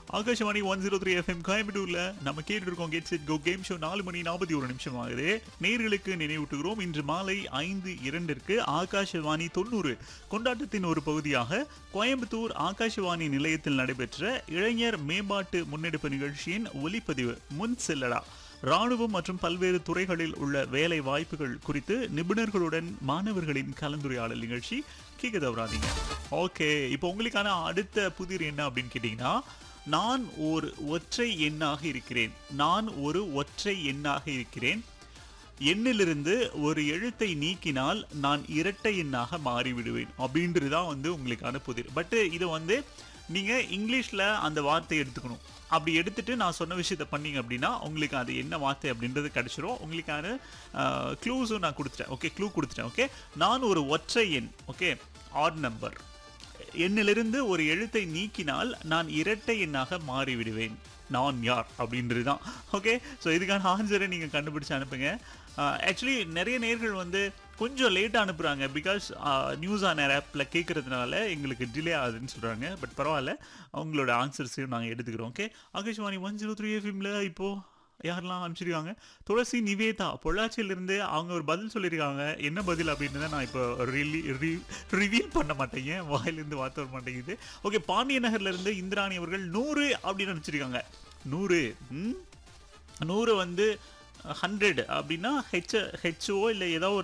Akashvani one zero three FM கோயம்புத்தூர்ல நம்ம கேட்டு இருக்கோம் get set go game show நாலு மணி நாற்பத்தி ஒரு நிமிஷம் ஆகுது நேர்களுக்கு நினைவூட்டுகிறோம் இன்று மாலை ஐந்து இரண்டிற்கு ஆகாஷவாணி தொண்ணூறு கொண்டாட்டத்தின் ஒரு பகுதியாக கோயம்புத்தூர் ஆகாஷவாணி நிலையத்தில் நடைபெற்ற இளைஞர் மேம்பாட்டு முன்னெடுப்பு நிகழ்ச்சியின் ஒலிப்பதிவு முன் செல்லடா ராணுவம் மற்றும் பல்வேறு துறைகளில் உள்ள வேலை வாய்ப்புகள் குறித்து நிபுணர்களுடன் மாணவர்களின் கலந்துரையாடல் நிகழ்ச்சி கேட்க தவறாதீங்க ஓகே இப்போ உங்களுக்கான அடுத்த புதிர் என்ன அப்படின்னு கேட்டிங்கன்னா நான் ஒரு ஒற்றை எண்ணாக இருக்கிறேன் நான் ஒரு ஒற்றை எண்ணாக இருக்கிறேன் எண்ணிலிருந்து ஒரு எழுத்தை நீக்கினால் நான் இரட்டை எண்ணாக மாறிவிடுவேன் அப்படின்றது தான் வந்து உங்களுக்கான புதிர் பட் இது வந்து நீங்கள் இங்கிலீஷில் அந்த வார்த்தையை எடுத்துக்கணும் அப்படி எடுத்துட்டு நான் சொன்ன விஷயத்த பண்ணீங்க அப்படின்னா உங்களுக்கு அது என்ன வார்த்தை அப்படின்றது கிடைச்சிரும் உங்களுக்கான க்ளூஸும் நான் கொடுத்துட்டேன் ஓகே க்ளூ கொடுத்துட்டேன் ஓகே நான் ஒரு ஒற்றை எண் ஓகே ஆட் நம்பர் எண்ணிலிருந்து ஒரு எழுத்தை நீக்கினால் நான் இரட்டை எண்ணாக மாறிவிடுவேன் நான் யார் அப்படின்றது தான் ஓகே ஸோ இதுக்கான ஆன்சரை நீங்கள் கண்டுபிடிச்சு அனுப்புங்க ஆக்சுவலி நிறைய நேர்கள் வந்து கொஞ்சம் லேட்டாக அனுப்புகிறாங்க பிகாஸ் நியூஸ் ஆன் ஏர் ஆப்பில் கேட்குறதுனால எங்களுக்கு டிலே ஆகுதுன்னு சொல்கிறாங்க பட் பரவாயில்ல அவங்களோட ஆன்சர்ஸையும் நாங்கள் எடுத்துக்கிறோம் okay Akashvani one zero three எஃப்எம்ல இப்போது யாரெல்லாம் அனுப்பிச்சிருக்காங்க துளசி நிவேதா பொள்ளாச்சியிலிருந்து அவங்க ஒரு பதில் சொல்லியிருக்காங்க என்ன பதில் அப்படின்றத நான் இப்போ ரிலி ரிவீல் பண்ண மாட்டேங்க வாயிலிருந்து வார்த்தை வர மாட்டேங்குது ஓகே பாண்டிய நகர்ல இருந்து இந்திராணி அவர்கள் நூறு அப்படின்னு அனுப்பிச்சிருக்காங்க நூறு ம்? நூறு வந்து ஹண்ட்ரட் அப்படின்னா ஹெச் ஹெச்ஓ இல்லை ஏதோ ஒரு